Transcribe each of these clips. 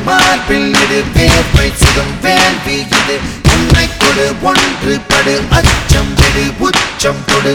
மார்பில் இடு வேர்வை சுடும் வேள்வி இது உன்னை கொடு ஒன்று படு அச்சம் விடு உச்சம் கொடு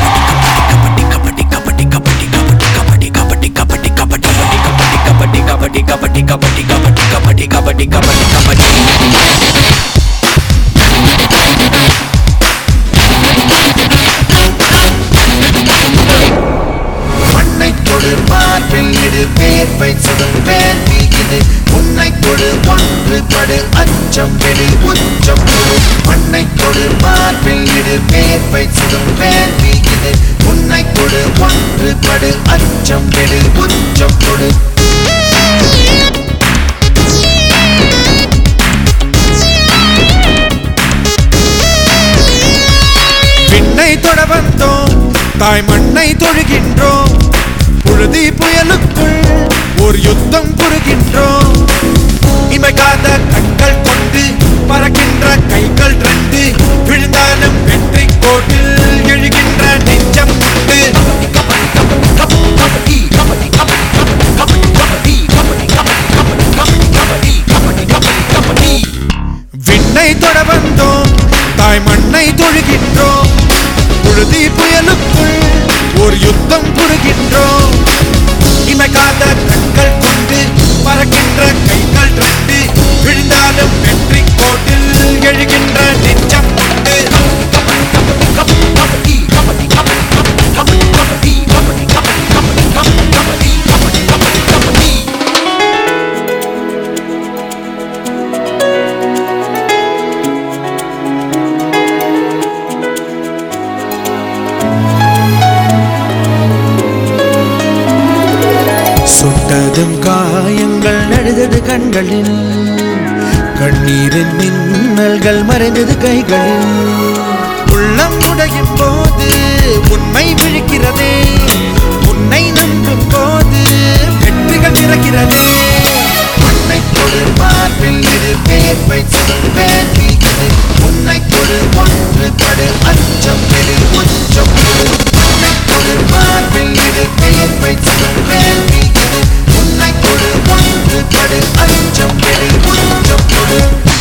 மண்ணை கொடு மார்பில் இடு வேர்வை சுடும் வேள்வி இது உன்னை கொடு ஒன்று படு அச்சம் விடு உச்சம் கொடு மண்ணை கொடு மார்பில் இடு வேர்வை சுடும் வேள்வி இது உன்னை கொடு ஒன்று படு அச்சம் விடு உச்சம் கொடு விண்ணை தொட வந்தோம் தாய் மண்ணை தொழுகின்றோம் புழுதி புயலுக்குள் ஒரு யுத்தம் புரிகின்றோம் இமைக்காத கண்கள் கொண்டு பறக்கின்ற கைகள் ரெண்டு விழுந்தாலும் வெற்றி கோட்டில் எழுகின்ற நெஞ்சம் உண்டு விண்ணை தொட வந்தோம் தாய் மண்ணை தொழுகின்றோம் புழுதி புயலுக்குள் ஒரு யுத்தம் புரிகின்றோம் இமைக்காத கண்கள் கொண்டு பறக்கின்ற கைகள் ரெண்டு விழுந்தாலும் வெற்றி கோட்டில் எழுகின்ற நெஞ்சம் உண்டு சுட்டதும் காயங்கள் நடுதது கண்களில் கண்ணீரின் மின்னல்கள் மறைந்தது கைகளில் உள்ளம் உடையும் போது உண்மை விழிக்கிறதே உன்னை நம்பும் போது வெற்றிகள் பிறக்கிறதே மண்ணை கொடு மார்பில் இடு வேர்வை சுடும் வேள்வி இது உன்னை கொடு ஒன்று படு அச்சம் விடு உச்சம் கொடு மண்ணை கொடு மார்பில் இடு வேர்வை சுடும் வேள்வி இது உன்னை கொடு ஒன்று படு அச்சம் விடு உச்சம் கொடு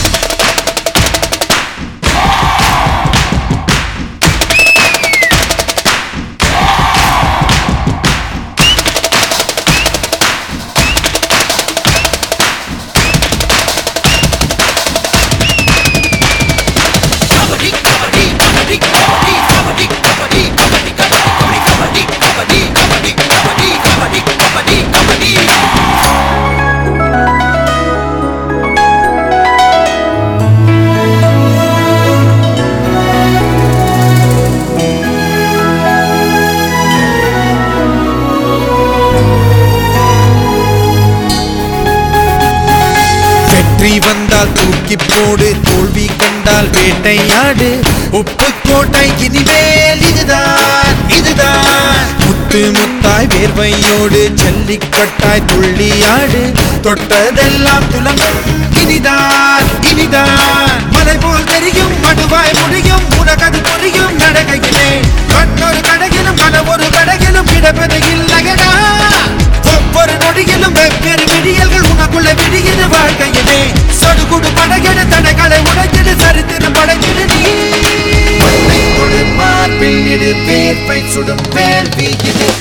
வெற்றி வந்தால் தூக்கி போடு தோல்வி கண்டால் வேட்டையாடு உப்பு கோட்டை இனிமேல் இதுதான் இதுதான் முத்து முத்தாய் வேர்வையோடு ஜல்லிக்கட்டாய் துள்ளியாடு தொட்டதெல்லாம் துலங்கும் இனிதான் இனிதான் மலை போல் தெரியும் மடுவாய் முடியும் உனக்கது புரியும் நடகையிலே கண்ணொரு கடையிலும் கனவொரு கடையிலும் கிடப்பது இல்லையடா ஒவ்வொரு நொடியிலும் வெவ்வேறு விடியல்கள் உனக்குள்ள விடியது வாழ்க்கையிலே சொடுகுடு படையெடு தடைகளை உடைச்சிடு சரித்திரம் படைச்சிடு நீ மண்ணை கொடு மார்பில் இடு வேர்வை சுடும் வேள்வி இது